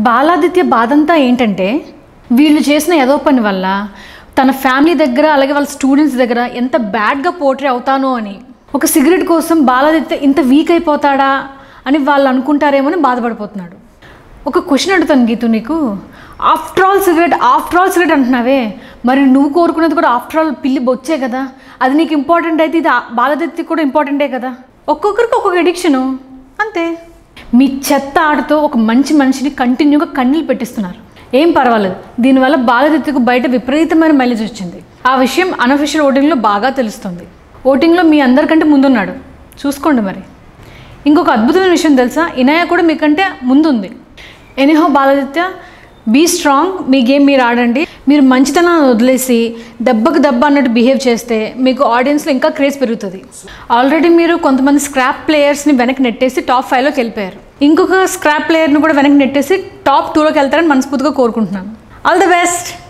బాలాదిత్య బాధంతా ఏంటంటే వీళ్ళు చేసిన ఏదో పని వల్ల తన ఫ్యామిలీ దగ్గర అలాగే వాళ్ళ స్టూడెంట్స్ దగ్గర ఎంత బ్యాడ్గా పోర్ట్రే అవుతానో అని ఒక సిగరెట్ కోసం బాలాదిత్య ఇంత వీక్ అయిపోతాడా అని వాళ్ళు అనుకుంటారేమో అని బాధపడిపోతున్నాడు ఒక క్వశ్చన్ అడుగుతాను గీతు నీకు after all cigarette after all cigarette అంటున్నావే మరి నువ్వు కోరుకునేది కూడా ఆఫ్టర్ ఆల్ పిల్లి బొచ్చే కదా అది నీకు ఇంపార్టెంట్ అయితే ఇది ఆ- బాలదత్తి కూడా ఇంపార్టెంటే కదా ఒక్కొక్కరికి ఒక్కొక్క ఎడిక్షను అంతే మీ చెత్త ఆటతో ఒక మంచి మనిషిని కంటిన్యూగా కన్నీళ్ళు పెట్టిస్తున్నారు ఏం పర్వాలేదు దీనివల్ల బాలదత్తికు బయట విపరీతమైన మైలేజ్ వచ్చింది ఆ విషయం అనఫిషియల్ ఓటింగ్లో బాగా తెలుస్తుంది ఓటింగ్లో మీ అందరికంటే ముందున్నాడు చూసుకోండి మరి ఇంకొక అద్భుతమైన విషయం తెలుసా ఇనయ కూడా మీకంటే ముందుంది ఎనీహో బాలాదిత్య బీ స్ట్రాంగ్ మీ గేమ్ మీరు ఆడండి మీరు మంచితనాన్ని వదిలేసి దెబ్బకు దెబ్బ అన్నట్టు బిహేవ్ చేస్తే మీకు ఆడియన్స్లో ఇంకా క్రేజ్ పెరుగుతుంది ఆల్రెడీ మీరు కొంతమంది స్క్రాప్ ప్లేయర్స్ని వెనక్కి నెట్టేసి టాప్ ఫైవ్లోకి వెళ్ళిపోయారు ఇంకొక స్క్రాప్ ప్లేయర్ని కూడా వెనక్కి నెట్టేసి టాప్ టూలోకి వెళ్తారని మనస్ఫూర్తిగా కోరుకుంటున్నాను ఆల్ ద బెస్ట్